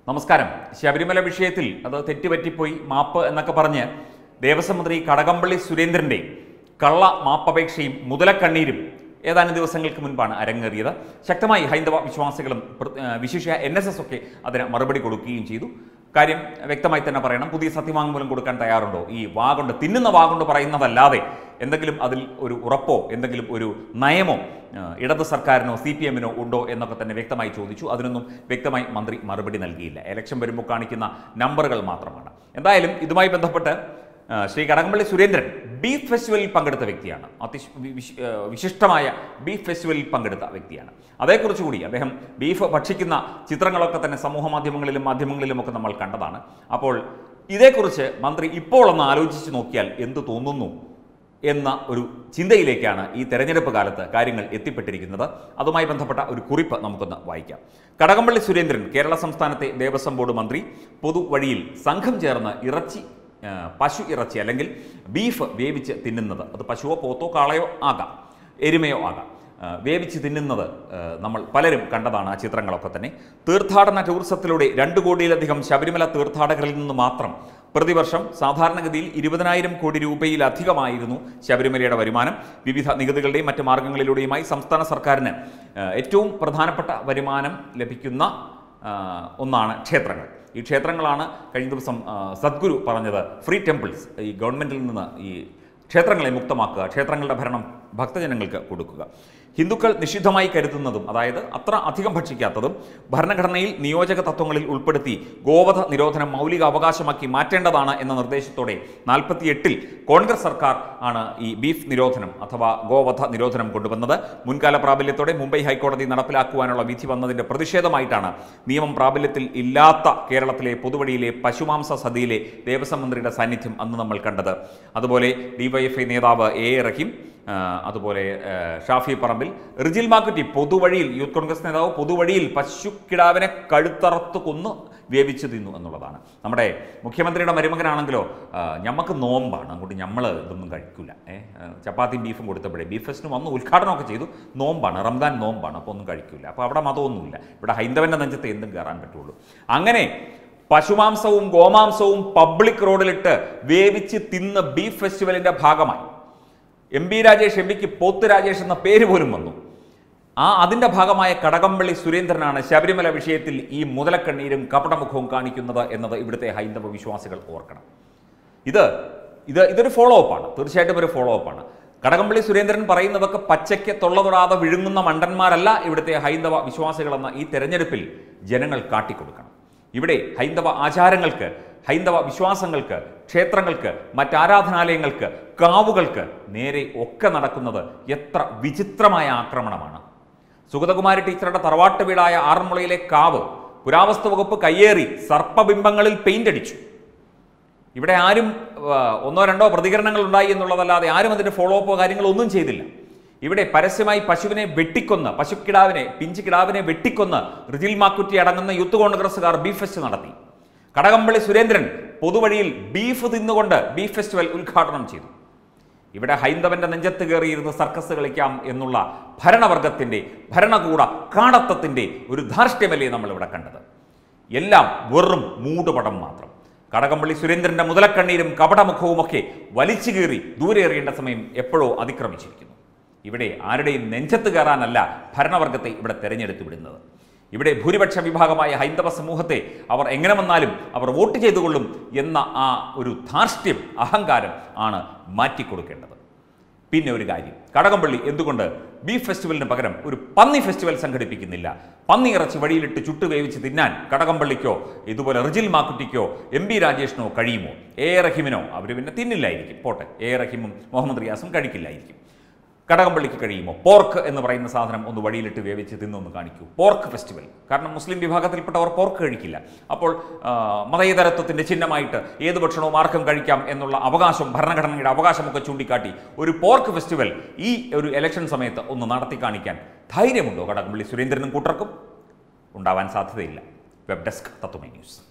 നമസ്കാരം ശബരിമല വിഷയത്തിൽ അത് തെറ്റുപറ്റിപ്പോയി മാപ്പ് എന്നൊക്കെ പറഞ്ഞ് ദേവസ്വം മന്ത്രി കടകംപള്ളി സുരേന്ദ്രന്റെ കള്ള മാപ്പപേക്ഷയും മുതലക്കണ്ണീരും ഏതാനും ദിവസങ്ങൾക്ക് മുൻപാണ് അരങ്ങേറിയത് ശക്തമായി ഹൈന്ദവ വിശ്വാസികളും പ്ര- ആ, വിശിഷ്യ എൻ എസ് എസ് ഒക്കെ അതിന് മറുപടി കൊടുക്കുകയും ചെയ്തു കാര്യം വ്യക്തമായി തന്നെ പറയണം പുതിയ സത്യവാങ്മൂലം കൊടുക്കാൻ തയ്യാറുണ്ടോ ഈ വാ കൊണ്ട് തിന്നുന്ന വാ കൊണ്ട് പറയുന്നതല്ലാതെ എന്തെങ്കിലും അതിൽ ഒരു ഉറപ്പോ എന്തെങ്കിലും ഒരു നയമോ ആ, ഇടത് സർക്കാരിനോ സി പി എമ്മിനോ ഉണ്ടോ എന്നൊക്കെ തന്നെ വ്യക്തമായി ചോദിച്ചു അതിനൊന്നും വ്യക്തമായി മന്ത്രി മറുപടി നൽകിയില്ല ഇലക്ഷൻ വരുമ്പോൾ കാണിക്കുന്ന നമ്പറുകൾ മാത്രമാണ് എന്തായാലും ഇതുമായി ബന്ധപ്പെട്ട് ആ, ശ്രീ കടകംപള്ളി സുരേന്ദ്രൻ ബീഫ് ഫെസ്റ്റിവലിൽ പങ്കെടുത്ത വ്യക്തിയാണ് അതി വിശിഷ്ടമായ ബീഫ് ഫെസ്റ്റിവലിൽ പങ്കെടുത്ത വ്യക്തിയാണ് അതേക്കുറിച്ച് കൂടി അദ്ദേഹം ബീഫ് ഭക്ഷിക്കുന്ന ചിത്രങ്ങളൊക്കെ തന്നെ സമൂഹ മാധ്യമങ്ങളിലും മാധ്യമങ്ങളിലും ഒക്കെ നമ്മൾ കണ്ടതാണ് അപ്പോൾ ഇതേക്കുറിച്ച് മന്ത്രി ഇപ്പോൾ ഒന്ന് ആലോചിച്ച് നോക്കിയാൽ എന്ത് തോന്നുന്നു എന്ന ഒരു ചിന്തയിലേക്കാണ് ഈ തെരഞ്ഞെടുപ്പ് കാലത്ത് കാര്യങ്ങൾ എത്തിപ്പെട്ടിരിക്കുന്നത് അതുമായി ബന്ധപ്പെട്ട ഒരു കുറിപ്പ് നമുക്കൊന്ന് വായിക്കാം കടകംപള്ളി സുരേന്ദ്രൻ കേരള സംസ്ഥാനത്തെ ദേവസ്വം ബോർഡ് മന്ത്രി പൊതുവഴിയിൽ സംഘം ചേർന്ന് ഇറച്ചി ആ, പശു ഇറച്ചി അല്ലെങ്കിൽ ബീഫ് വേവിച്ച് തിന്നുന്നത് അത് പശുവോ പോത്തോ കാളയോ ആകാം എരുമയോ ആകാം ആ, വേവിച്ച് തിന്നുന്നത് ആ, നമ്മൾ പലരും കണ്ടതാണ് ആ ചിത്രങ്ങളൊക്കെ തന്നെ തീർത്ഥാടന ടൂറിസത്തിലൂടെ രണ്ട് കോടിയിലധികം ശബരിമല തീർത്ഥാടകരിൽ നിന്ന് മാത്രം പ്രതിവർഷം സാധാരണഗതിയിൽ ഇരുപതിനായിരം കോടി രൂപയിലധികമായിരുന്നു ശബരിമലയുടെ വരുമാനം വിവിധ നികുതികളുടെയും മറ്റ് മാർഗങ്ങളിലൂടെയുമായി സംസ്ഥാന സർക്കാരിന് ആ, ഏറ്റവും പ്രധാനപ്പെട്ട വരുമാനം ലഭിക്കുന്ന ആ, ഒന്നാണ് ക്ഷേത്രങ്ങൾ ഈ ക്ഷേത്രങ്ങളാണ് കഴിഞ്ഞ ദിവസം ആ, സദ്ഗുരു പറഞ്ഞത് ഫ്രീ ടെമ്പിൾസ് ഈ ഗവൺമെൻറ്റിൽ നിന്ന് ഈ ക്ഷേത്രങ്ങളെ മുക്തമാക്കുക ക്ഷേത്രങ്ങളുടെ ഭരണം ഭക്തജനങ്ങൾക്ക് കൊടുക്കുക ഹിന്ദുക്കൾ നിഷിദ്ധമായി കരുതുന്നതും അതായത് അത്ര അധികം ഭക്ഷിക്കാത്തതും ഭരണഘടനയിൽ നിയോജക തത്വങ്ങളിൽ ഉൾപ്പെടുത്തി ഗോവധ നിരോധനം മൗലിക അവകാശമാക്കി മാറ്റേണ്ടതാണ് എന്ന നിർദ്ദേശത്തോടെ നാൽപ്പത്തിയെട്ടിൽ കോൺഗ്രസ് സർക്കാർ ആണ് ഈ ബീഫ് നിരോധനം അഥവാ ഗോവധ നിരോധനം കൊണ്ടുവന്നത് മുൻകാല പ്രാബല്യത്തോടെ മുംബൈ ഹൈക്കോടതി നടപ്പിലാക്കുവാനുള്ള വിധി വന്നതിന്റെ പ്രതിഷേധമായിട്ടാണ് നിയമം പ്രാബല്യത്തിൽ ഇല്ലാത്ത കേരളത്തിലെ പൊതുവഴിയിലെ പശുമാംസ സതിയിലെ ദേവസ്വം മന്ത്രിയുടെ സാന്നിധ്യം അന്ന് നമ്മൾ കണ്ടത് അതുപോലെ ഡിവൈഎഫ്ഐ നേതാവ് എ എ റഹീം ആ, അതുപോലെ ആ, ഷാഫി പറമ്പിൽ റിജിൽ മാക്കുറ്റി പൊതുവഴിയിൽ യൂത്ത് കോൺഗ്രസ് നേതാവ് പൊതുവഴിയിൽ പശുക്കിടാവിനെ കഴുത്തറത്ത് കൊന്ന് വേവിച്ചു തിന്നു എന്നുള്ളതാണ് നമ്മുടെ മുഖ്യമന്ത്രിയുടെ മരുമകനാണെങ്കിലോ ആ, ഞമ്മക്ക് നോമ്പാണ് അങ്ങോട്ട് നമ്മൾ ഇതൊന്നും കഴിക്കില്ല ഏഹ് ചപ്പാത്തിയും ബീഫും കൊടുത്തപ്പോഴേ ബീഫ് ഫെസ്റ്റിന് വന്ന് ഉദ്ഘാടനമൊക്കെ ചെയ്തു നോമ്പാണ് റംദാൻ നോമ്പാണ് അപ്പോൾ ഒന്നും കഴിക്കില്ല അപ്പോൾ അവിടെ മതമൊന്നുമില്ല ഇവിടെ ഹൈന്ദവന്റെ നെഞ്ചത്ത് എന്തും കയറാൻ പറ്റുള്ളൂ അങ്ങനെ പശുമാംസവും ഗോമാംസവും പബ്ലിക് റോഡിലിട്ട് വേവിച്ച് തിന്ന് ബീഫ് ഫെസ്റ്റിവലിന്റെ ഭാഗമായി എം ബി രാജേഷ് എം പിക്ക് പോത്ത് രാജേഷ് എന്ന പേര് പോലും വന്നു ആ അതിന്റെ ഭാഗമായ കടകംപള്ളി സുരേന്ദ്രനാണ് ശബരിമല വിഷയത്തിൽ ഈ മുതലക്കണ്ണീരും കപടമുഖവും കാണിക്കുന്നത് എന്നത് ഇവിടുത്തെ ഹൈന്ദവ വിശ്വാസികൾ ഓർക്കണം ഇത് ഇത് ഇതൊരു ഫോളോ അപ്പാണ് തീർച്ചയായിട്ടും ഒരു ഫോളോ അപ്പാണ് കടകംപള്ളി സുരേന്ദ്രൻ പറയുന്നതൊക്കെ പച്ചയ്ക്ക് തൊള്ളതൊടാതെ വിഴുങ്ങുന്ന മണ്ടന്മാരല്ല ഇവിടുത്തെ ഹൈന്ദവ വിശ്വാസികളെന്ന ഈ തെരഞ്ഞെടുപ്പിൽ ജനങ്ങൾ കാട്ടിക്കൊടുക്കണം ഇവിടെ ഹൈന്ദവ ആചാരങ്ങൾക്ക് ഹൈന്ദവ വിശ്വാസങ്ങൾക്ക് ക്ഷേത്രങ്ങൾക്ക് മറ്റാരാധനാലയങ്ങൾക്ക് കാവുകൾക്ക് നേരെ ഒക്കെ നടക്കുന്നത് എത്ര വിചിത്രമായ ആക്രമണമാണ് സുഗതകുമാരി ടീച്ചറുടെ തറവാട്ട് വീടായ ആറന്മുളയിലെ കാവ് പുരാവസ്തു വകുപ്പ് കയ്യേറി സർപ്പബിംബങ്ങളിൽ പെയിന്റ് അടിച്ചു ഇവിടെ ആരും ആ, ഒന്നോ രണ്ടോ പ്രതികരണങ്ങൾ ഉണ്ടായി എന്നുള്ളതല്ലാതെ ആരും അതിന്റെ ഫോളോ അപ്പോ കാര്യങ്ങളോ ഒന്നും ചെയ്തില്ല ഇവിടെ പരസ്യമായി പശുവിനെ വെട്ടിക്കൊന്ന് പശുക്കിടാവിനെ പിഞ്ചു കിടാവിനെ വെട്ടിക്കൊന്ന് റിജിൽ മാക്കുറ്റി അടങ്ങുന്ന യൂത്ത് കോൺഗ്രസ്സുകാർ ബീഫ് ഫെസ്റ്റ് നടത്തി കടകംപള്ളി സുരേന്ദ്രൻ പൊതുവഴിയിൽ ബീഫ് തിന്നുകൊണ്ട് ബീഫ് ഫെസ്റ്റിവൽ ഉദ്ഘാടനം ചെയ്തു ഇവിടെ ഹൈന്ദവന്റെ നെഞ്ചത്ത് കയറിയിരുന്ന് സർക്കസ് കളിക്കാം എന്നുള്ള ഭരണവർഗത്തിന്റെ ഭരണകൂട കാടത്തത്തിന്റെ ഒരു ധാർഷ്ട്യമല്ലേ നമ്മൾ ഇവിടെ കണ്ടത് എല്ലാം വെറും മൂടുപടം മാത്രം കടകംപള്ളി സുരേന്ദ്രന്റെ മുതലക്കണ്ണീരും കപടമുഖവുമൊക്കെ വലിച്ചു കീറി ദൂരെ എറിയേണ്ട സമയം എപ്പോഴോ അതിക്രമിച്ചിരിക്കുന്നു ഇവിടെ ആരുടെയും നെഞ്ചത്ത് കയറാനല്ല ഭരണവർഗത്തെ ഇവിടെ തെരഞ്ഞെടുത്തു വിടുന്നത് ഇവിടെ ഭൂരിപക്ഷ വിഭാഗമായ ഹൈന്ദവ സമൂഹത്തെ അവർ എങ്ങനെ വന്നാലും അവർ വോട്ട് ചെയ്തുകൊള്ളും എന്ന ആ ഒരു ധാർഷ്ട്യം അഹങ്കാരം ആണ് മാറ്റിക്കൊടുക്കേണ്ടത് പിന്നെ ഒരു കാര്യം കടകംപള്ളി എന്തുകൊണ്ട് ബീഫ് ഫെസ്റ്റിവലിന് പകരം ഒരു പന്നി ഫെസ്റ്റിവൽ സംഘടിപ്പിക്കുന്നില്ല പന്നി ഇറച്ചി വഴിയിലിട്ട് ചുട്ടുവേവിച്ച് തിന്നാൻ കടകംപള്ളിക്കോ ഇതുപോലെ റിജിൽ മാക്കുട്ടിക്കോ എം ബി രാജേഷിനോ കഴിയുമോ എ എ റഹീമിനോ അവർ പിന്നെ തിന്നില്ലായിരിക്കും പോട്ടെ എ എ റഹീമും മുഹമ്മദ് റിയാസും കഴിക്കില്ലായിരിക്കും കടകംപള്ളിക്ക് കഴിയുമോ പോർക്ക് എന്ന് പറയുന്ന സാധനം ഒന്ന് വഴിയിലിട്ട് വേവിച്ച് തിന്നൊന്ന് കാണിക്കൂ പോർക്ക് ഫെസ്റ്റിവൽ കാരണം മുസ്ലിം വിഭാഗത്തിൽപ്പെട്ടവർ പോർക്ക് കഴിക്കില്ല അപ്പോൾ ആ, മതേതരത്വത്തിന്റെ ചിഹ്നമായിട്ട് ഏത് ഭക്ഷണവും ആർക്കും കഴിക്കാം എന്നുള്ള അവകാശം ഭരണഘടനയുടെ അവകാശമൊക്കെ ചൂണ്ടിക്കാട്ടി ഒരു പോർക്ക് ഫെസ്റ്റിവൽ ഈ ഒരു ഇലക്ഷൻ സമയത്ത് ഒന്ന് നടത്തി കാണിക്കാൻ ധൈര്യമുണ്ടോ കടകംപള്ളി സുരേന്ദ്രനും കൂട്ടർക്കും ഉണ്ടാവാൻ സാധ്യതയില്ല വെബ് ഡെസ്ക് തത്വമൈ ന്യൂസ്